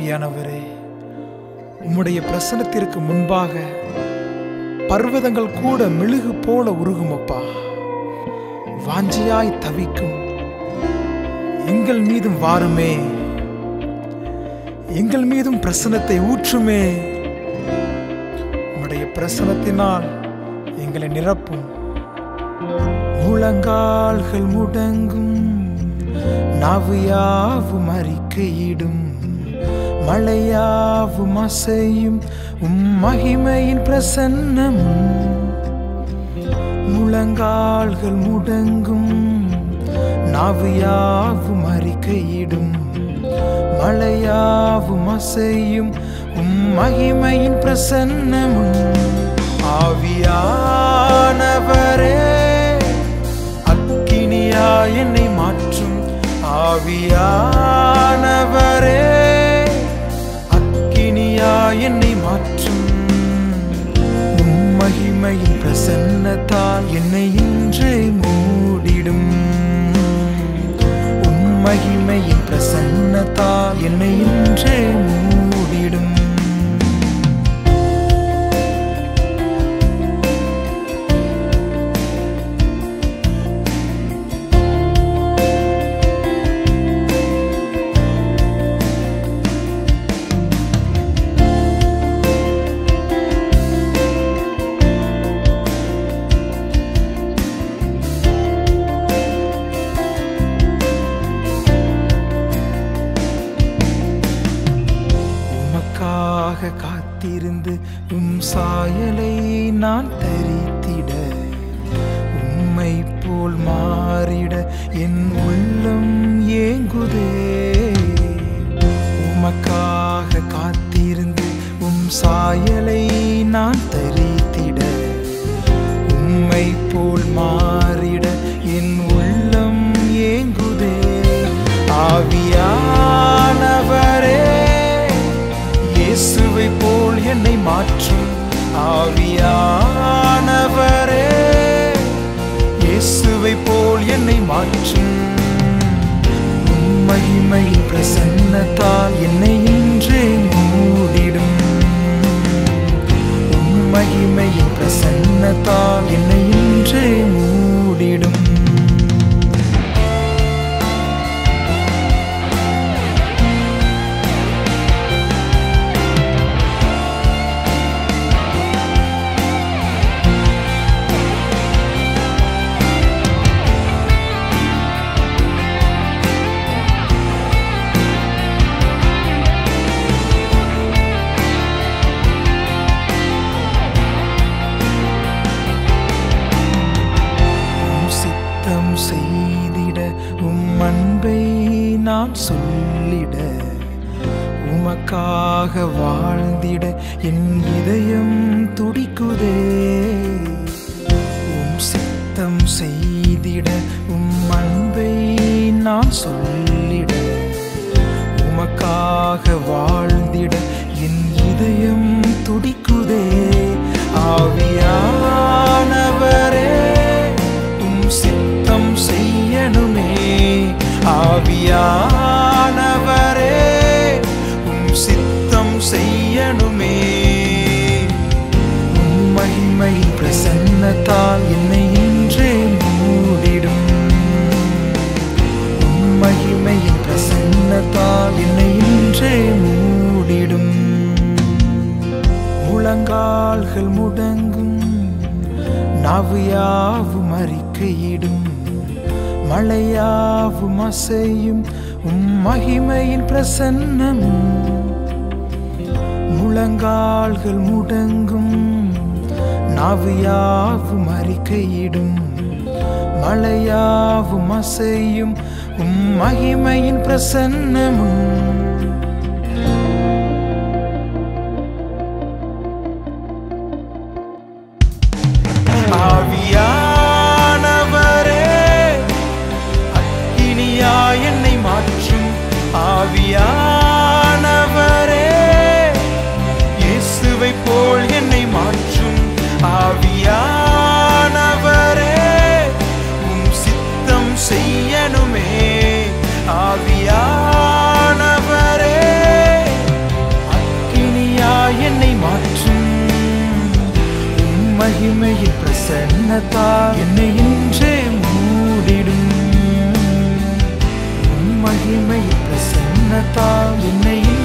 ஆவியானவரே உம்முடைய பிரசனத்திற்கு முன்பாக பர்வதங்கள் கூட மெழுகு போல உருகுமப்பா வாஞ்சியாய் தவிக்கும் எங்கள் மீதும் வாருமே எங்கள் மீதும் பிரசனத்தை ஊற்றுமே உம்முடைய பிரசனத்தினால் எங்களை நிரப்பும் முழங்கால்கள் முடங்கும் நாவியாவும் அறிக்கையிடும் மழையாவும் அசையும் உம் மகிமையின் பிரசன்னமும் முழங்கால்கள் முடங்கும் நாவியாவும் அறிக்கையிடும் மழையாவும் அசையும் உம் மகிமையின் பிரசன்னமும் ஆவியானவரே அக்கினியா என்னை மாற்றும் ஆவியானவரே அக்கினியா என்னை மாற்றும் உம் மகிமையின் பிரசன்னத்தால் என்னை இன்றே மூடிடும் உம் மகிமையின் பிரசன்னத்தால் என்னை இன்றே மூடிடும் உமக்காக காத்திருந்து உம் சாயலை நான் தரித்திட உம்மை போல் மாறிட என் உள்ளம் ஏங்குதே உமக்காக காத்திருந்து உம் சாயலை நான் தரித்திட உம்மை போல் மாறிட என் உள்ளம் ஏங்குதே ஆவியானவரே இயேசுவை போல் என்னை மாற்றும் ஆவியானவரே இயேசுவை போல் என்னை மாற்றும் உம் மகிமையின் பிரசன்னத்தால் என்னை இன்றே மூடிடும் உம் மகிமையின் பிரசன்னத்தால் என்னை இன்றே மூடிடும் உம் சித்தம் செய்திட உம் அன்பை நான் சொல்லிட உமக்காக வாழ்ந்திட என் இதயம் துடிக்குதே உம் சித்தம் செய்திட உம் அன்பை நான் சொல்லிட உமக்காக வாழ்ந்திட என் இதயம் துடிக்குதே ஆவியானவரே உம் சித்தம் செய்யணுமே ஆவியானவரே உம் சித்தம் செய்யணுமே உம் மகிமை பிரசன்னத்தால் என்னை இன்றே மூடிடும் உம் மகிமையின் பிரசன்னத்தால் என்னை இன்றே மூடிடும் முழங்கால்கள் முடங்கும் நாவியாவும் அறிக்கையிடும் மழையாவும் அசையும் உம் மகிமையின் பிரசன்னமும் முழங்கால்கள் முடங்கும் நாவியாவும் அறிக்கையிடும் மழையாவும் அசையும் உம் மகிமையின் பிரசன்னமும் ஆவியானவரே அக்கினியா என்னை மாற்றும் ஆவியானவரே இயேசுவை போல் என்னை மாற்றும் ஆவியானவரே உம் சித்தம் செய்யணுமே ஆவியானவரே பிரசன்னதா என்னை இன்றே மூடிடும் உம் மகிமை பிரசன்னதா என்னை